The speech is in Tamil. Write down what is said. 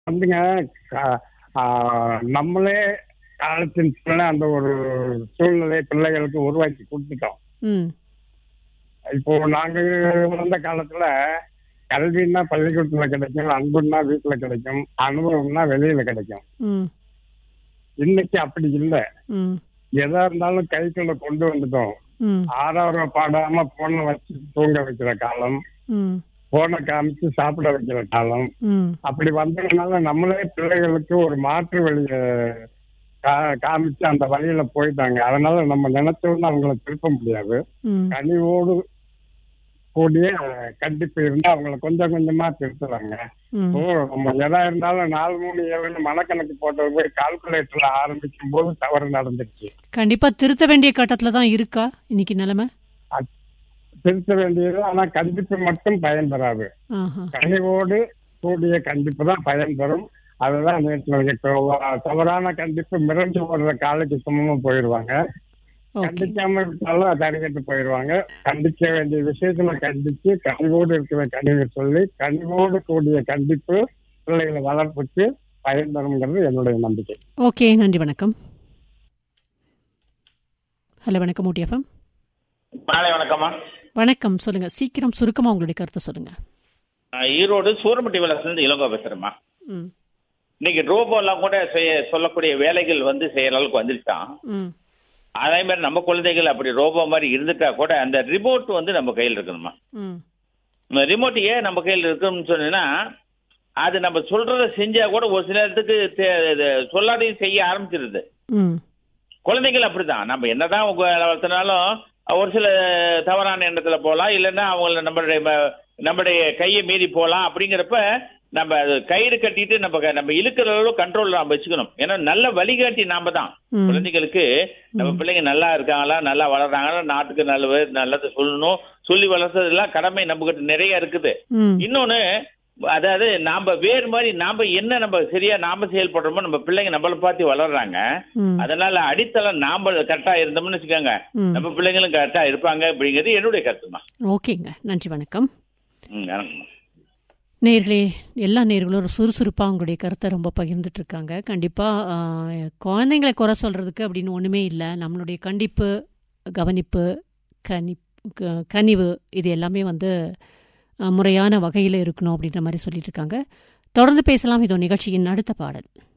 வந்துங்க க- ஆ, நம்மளே காலத்தின் பிள்ளை அந்த ஒரு சூழ்நிலை பிள்ளைகளுக்கு உருவாக்கி கொடுத்துட்டோம் ம் இப்போ நாங்க வளர்ந்த காலத்துல கல்வின்னா பள்ளிக்கூடத்துல கிடைக்கும் அன்புன்னா வீட்டுல கிடைக்கும் அனுபவம்னா வெளியில கிடைக்கும் ம் இன்னைக்கு அப்படி இல்லை ம் எதா இருந்தாலும் கைக்குள்ள கொண்டு வந்துட்டோம் ம் ஆறாவது பாடாம போனை வச்சு தூங்க வைக்கிற காலம் ம் போனை காமிச்சு சாப்பிட வைக்கிற காலம் ம் அப்படி வந்ததுனால நம்மளே பிள்ளைகளுக்கு ஒரு மாற்று வழிய கா- காமிச்சு அந்த வழியில போயிட்டாங்க அதனால நம்ம நினைச்சோன்னு அவங்கள திருப்ப முடியாது ம் கனிவோடு கூடிய கண்டிப்பு இருந்தா அவங்கள கொஞ்சம் கொஞ்சமா திருத்துறாங்க ம் ஓ நம்ம எதா இருந்தாலும் நாலு மூணு ஏழுன்னு மனக்கணக்கு போட்டது போய் கால்குலேட்டர்ல ஆரம்பிக்கும் போது தவறு நடந்துருச்சு கண்டிப்பா திருத்த வேண்டிய கட்டத்துல தான் இருக்கா இன்னைக்கு நிலைமை திருத்த வேண்டியது ஆனா கண்டிப்பு மட்டும் பயன் தராது ஆஹா கனிவோடு கூடிய கண்டிப்பு தான் பயன் தரும் அதுதான் நேற்று இப்போ தவறான கண்டிப்பு மிரண்டு ஓடுற காலைக்கு சுமமா போயிடுவாங்க ஓகே கண்டிக்காம இருந்தாலும் தடுக்கிட்டு போயிடுவாங்க கண்டிக்க வேண்டிய விஷயத்துல கண்டிச்சு கனிவோடு இருக்கிற கனிவை சொல்லி கனிவோடு கூடிய கண்டிப்பு பிள்ளைகளை வளர்ப்புக்கு பயன் தருங்கிறது என்னுடைய நம்பிக்கை ஓகே நன்றி வணக்கம் ஹலோ வணக்கம் ஊட்டியஃபம் மாலை வணக்கம்மா வணக்கம் சொல்லுங்க சீக்கிரம் சுருக்கமா உங்களுடைய கருத்தை சொல்லுங்க நான் ஈரோடு சூரமட்டி விலாசிலிருந்து இளங்கோ பேசுறேம்மா ம் இன்னைக்கு ரோபோலாம் கூட செய்ய சொல்லக்கூடிய வேலைகள் வந்து செய்யற அளவுக்கு வந்துருச்சான் ம் அதே மாதிரி நம்ம குழந்தைகள் அப்படி ரோபோ மாதிரி இருந்துட்டா கூட அந்த ரிமோட் வந்து நம்ம கையில் இருக்கணுமா ம் இந்த ரிமோட் ஏன் நம்ம கையில் இருக்குன்னு சொன்னீங்கன்னா அது நம்ம சொல்றத செஞ்சா கூட ஒரு சில நேரத்துக்கு தே- இது சொல்லாதையும் செய்ய ஆரம்பிச்சிருது ம் குழந்தைகள் அப்படிதான் நம்ம என்னதான் உங்க வளர்த்தினாலும் ஒரு சில தவறான எண்ணத்துல போகலாம் இல்லைன்னா அவங்கள நம்மளுடைய ம- நம்மளுடைய கையை மீறி போகலாம் அப்படிங்கிறப்ப நம்ம அது கயிறு கட்டிட்டு நம்ம க- நம்ம இழுக்கிற அளவு கண்ட்ரோல் நம்ம வச்சுக்கணும் ஏன்னா நல்ல வழிகாட்டி நாம தான் ம். குழந்தைகளுக்கு நம்ம பிள்ளைங்க நல்லா இருக்காங்களா நல்லா வளர்றாங்களா நாட்டுக்கு நல்லது நல்லது சொல்லணும் சொல்லி வளர்த்ததெல்லாம் கடமை நம்ம கிட்ட நிறைய இருக்குது ம் இன்னொன்னு அதாவது நாம வேறு மாதிரி நாம என்ன நம்ம சரியா நாம செயல்படுறோமோ நம்ம பிள்ளைங்க நம்மள பார்த்து வளர்றாங்க ம் அதனால அடித்தளம் நாம கரெக்டா இருந்தோம்னு வச்சுக்கோங்க ம். நம்ம பிள்ளைங்களும் கரெக்டா இருப்பாங்க அப்படிங்கிறது என்னுடைய கருத்துமா ஓகேங்க நன்றி வணக்கம் ம் வணக்கம்மா நேர்களே எல்லா நேர்களும் ஒரு சுறுசுறுப்பாக அவங்களுடைய கருத்தை ரொம்ப பகிர்ந்துட்டு இருக்காங்க கண்டிப்பாக குழந்தைங்களை குறை சொல்கிறதுக்கு அப்படின்னு ஒன்றுமே இல்லை நம்மளுடைய கண்டிப்பு கவனிப்பு கனி க- கனிவு இது எல்லாமே வந்து ஆ, முறையான வகையில் இருக்கணும் அப்படின்ற மாதிரி சொல்லிட்டு இருக்காங்க தொடர்ந்து பேசலாம் இதோ நிகழ்ச்சியின் அடுத்த பாடல்